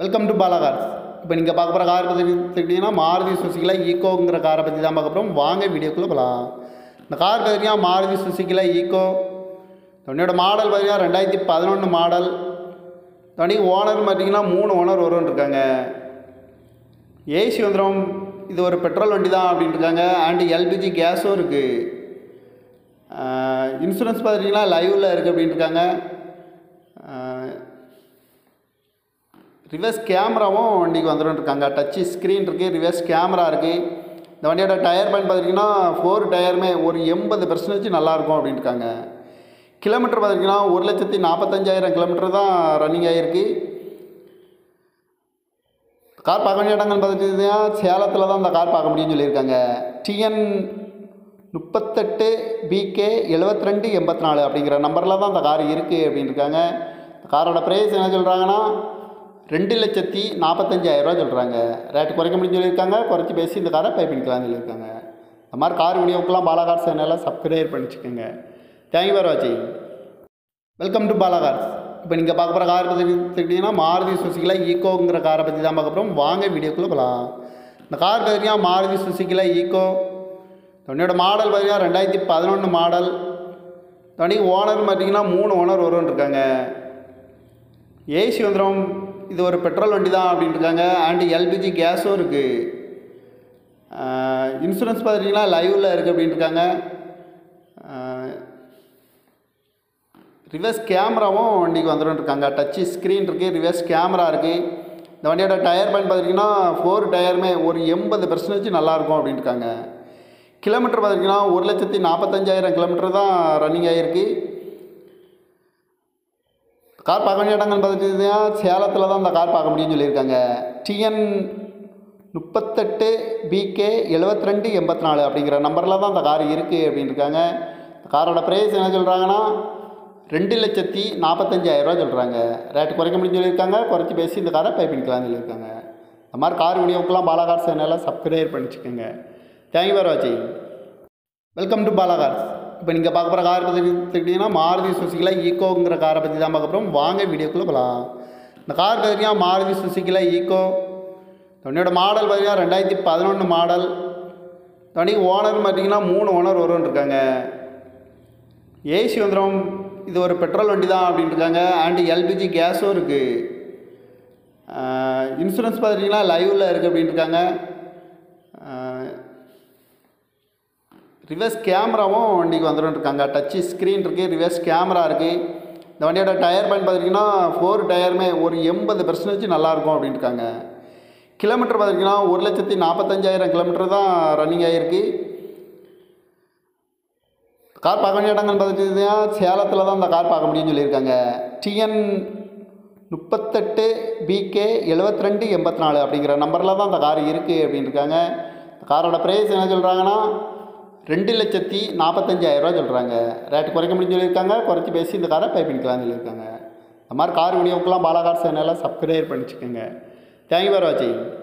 welcome to Bala cars இப்போ நீங்கள் பார்க்க போகிற கார் பற்றி எடுத்துக்கிட்டிங்கன்னா மாருதி சுசுக்கியில் ஈக்கோங்கிற காரை பற்றி தான் பார்க்க போகிறோம் வாங்க வீடியோக்குள்ளே போகலாம் இந்த கார் பார்த்தீங்கன்னா மாருதி சுசுக்கியில் ஈக்கோ தண்ணியோட மாடல் பார்த்தீங்கன்னா ரெண்டாயிரத்தி பதினொன்று மாடல் தனி ஓனர் பார்த்தீங்கன்னா மூணு ஓனர் வரும்னு இருக்காங்க ஏசி வந்துடும் இது ஒரு பெட்ரோல் வண்டி தான் அப்படின்னு இருக்காங்க அண்ட் எல்பிஜி கேஸும் இருக்குது இன்சூரன்ஸ் பார்த்தீங்கன்னா லைவில் இருக்குது அப்படின்னு இருக்காங்க ரிவர்ஸ் கேமராவும் வண்டிக்கு வந்துடும் இருக்காங்க டச்சு ஸ்க்ரீன் இருக்குது ரிவர்ஸ் கேமரா இருக்குது இந்த வண்டியோட டயர் பேன் பார்த்திங்கன்னா ஃபோர் டயருமே ஒரு எண்பது பர்சன்டேஜ் நல்லாயிருக்கும் அப்படின்னு இருக்காங்க கிலோமீட்டர் பார்த்திங்கன்னா ஒரு லட்சத்தி நாற்பத்தஞ்சாயிரம் கிலோமீட்டர் தான் ரன்னிங் ஆகிருக்கு கார் பார்க்க வேண்டிய இடங்கள் பார்த்துட்டிங்கன்னா சேலத்தில் தான் இந்த கார் பார்க்க முடியும்னு சொல்லியிருக்காங்க டிஎன் முப்பத்தெட்டு பிகே எழுபத்தி ரெண்டு எண்பத்தி நாலு அப்படிங்கிற நம்பரில் தான் இந்த கார் இருக்குது அப்படின்னு இருக்காங்க காரோட ப்ரைஸ் என்ன சொல்கிறாங்கன்னா ரெண்டு லட்சத்தி நாற்பத்தஞ்சாயிரரூவா சொல்கிறாங்க ரேட்டு குறைக்க முடியும்னு சொல்லியிருக்காங்க குறைச்சி பேசி இந்த காரை பை பண்ணிக்கலாம்னு சொல்லியிருக்காங்க இந்த மாதிரி கார் வீடியோக்கெல்லாம் பாலாகார் சேனலில் சப்ஸ்கிரைப் பண்ணிச்சுக்கோங்க தேங்க்யூ ஃபார் வாட்சிங் வெல்கம் டு பாலா கார்ஸ் இப்போ நீங்கள் பார்க்க போகிற கார் பற்றி எடுத்துக்கிட்டிங்கன்னா மாருதி சுசுக்கியில் ஈக்கோங்கிற காரை பற்றி தான் பார்க்க போகிறோம் வாங்க வீடியோக்குள்ளே போகலாம் இந்த கார் பார்த்தீங்கன்னா மாருதி சுசுக்கியில் ஈக்கோ தண்ணியோட மாடல் பார்த்தீங்கன்னா ரெண்டாயிரத்தி பதினொன்று மாடல் தனி ஓனர் பார்த்தீங்கன்னா மூணு ஓனர் வரும்னு இருக்காங்க ஏசி வந்துடும் இது ஒரு பெட்ரோல் வண்டி தான் அப்படின்னு இருக்காங்க அண்ட் எல்பிஜி கேஸும் இருக்குது இன்சூரன்ஸ் பார்த்துட்டிங்கன்னா லைவில் இருக்குது அப்படின்னு இருக்காங்க ரிவர்ஸ் கேமராவும் வண்டிக்கு வந்துடும் இருக்காங்க டச்சு ஸ்க்ரீன் இருக்குது ரிவர்ஸ் கேமரா இருக்குது இந்த வண்டியோட டயர் பேன் பார்த்திங்கன்னா ஃபோர் டயருமே ஒரு எண்பது பர்சன்டேஜ் நல்லாயிருக்கும் அப்படின்னு இருக்காங்க கிலோமீட்டர் பார்த்திங்கன்னா ஒரு லட்சத்தி நாற்பத்தஞ்சாயிரம் கிலோமீட்டர் தான் ரன்னிங் ஆகிருக்கு கார் பார்க்க வேண்டிய இடங்கள் பார்த்துட்டிங்கன்னா சேலத்தில் தான் இந்த கார் பார்க்க முடியும்னு சொல்லியிருக்காங்க டிஎன் முப்பத்தெட்டு பிகே எழுபத்தி ரெண்டு எண்பத்தி நாலு அப்படிங்கிற நம்பரில் தான் இந்த கார் இருக்குது அப்படின்னு இருக்காங்க காரோட ப்ரைஸ் என்ன சொல்கிறாங்கன்னா ரெண்டு லட்சத்தி நாற்பத்தஞ்சாயிரரூவா சொல்கிறாங்க ரேட்டு குறைக்க முடியும்னு சொல்லியிருக்காங்க குறைச்சி பேசி இந்த காரை பை பண்ணிக்கலாம்னு சொல்லியிருக்காங்க இந்த மாதிரி கார் வீடியோக்கெல்லாம் பாலாகார் சேனலில் சப்ஸ்கிரைப் பண்ணிச்சுக்கோங்க தேங்க்யூ ஃபார் வாட்சிங் வெல்கம் டு பாலாகார்ஸ் இப்போ நீங்கள் பார்க்க போகிற கார் பற்றி எடுத்துக்கிட்டிங்கன்னா மாருதி சுசுக்கியில் ஈக்கோங்கிற காரை பற்றி தான் பார்க்க போகிறோம் வாங்க வீடியோக்குள்ளே போகலாம் இந்த கார் பார்த்தீங்கன்னா மாருதி சுசுக்கியில் ஈக்கோ தண்ணியோட மாடல் பார்த்தீங்கன்னா ரெண்டாயிரத்தி பதினொன்று மாடல் தனி ஓனர் பார்த்தீங்கன்னா மூணு ஓனர் வரும்னு இருக்காங்க ஏசி வந்துடும் இது ஒரு பெட்ரோல் வண்டி தான் அப்படின்னு இருக்காங்க அண்ட் எல்பிஜி கேஸும் இருக்குது இன்சூரன்ஸ் பார்த்துட்டிங்கன்னா லைவில் இருக்குது அப்படின்னு இருக்காங்க ரிவர்ஸ் கேமராவும் வண்டிக்கு வந்துடும் இருக்காங்க டச்சு ஸ்க்ரீன் இருக்குது ரிவர்ஸ் கேமரா இருக்குது இந்த வண்டியோட டயர் பேன் பார்த்திங்கன்னா ஃபோர் டயருமே ஒரு எண்பது பர்சன்டேஜ் நல்லாயிருக்கும் அப்படின்னு இருக்காங்க கிலோமீட்டர் பார்த்திங்கன்னா ஒரு லட்சத்தி நாற்பத்தஞ்சாயிரம் கிலோமீட்டர் தான் ரன்னிங் ஆகிருக்கு கார் பார்க்க வேண்டிய இடங்கள் பார்த்துட்டிங்கன்னா சேலத்தில் தான் இந்த கார் பார்க்க முடியும்னு சொல்லியிருக்காங்க டிஎன் முப்பத்தெட்டு பிகே எழுபத்தி ரெண்டு எண்பத்தி நாலு அப்படிங்கிற நம்பரில் தான் இந்த கார் இருக்குது அப்படின்னு இருக்காங்க காரோட ப்ரைஸ் என்ன சொல்கிறாங்கன்னா ரெண்டு லட்சத்தி நாற்பத்தஞ்சாயிரரூவா சொல்கிறாங்க ரேட்டு குறைக்க முடியும்னு சொல்லியிருக்காங்க குறைச்சி பேசி இந்த காரை பை பண்ணிக்கலாம்னு சொல்லியிருக்காங்க இந்த மாதிரி கார் வீடியோக்கெல்லாம் பாலாகார் சேனலில் சப்ஸ்கிரைப் பண்ணிச்சுக்கோங்க தேங்க்யூ ஃபார் வாட்சிங்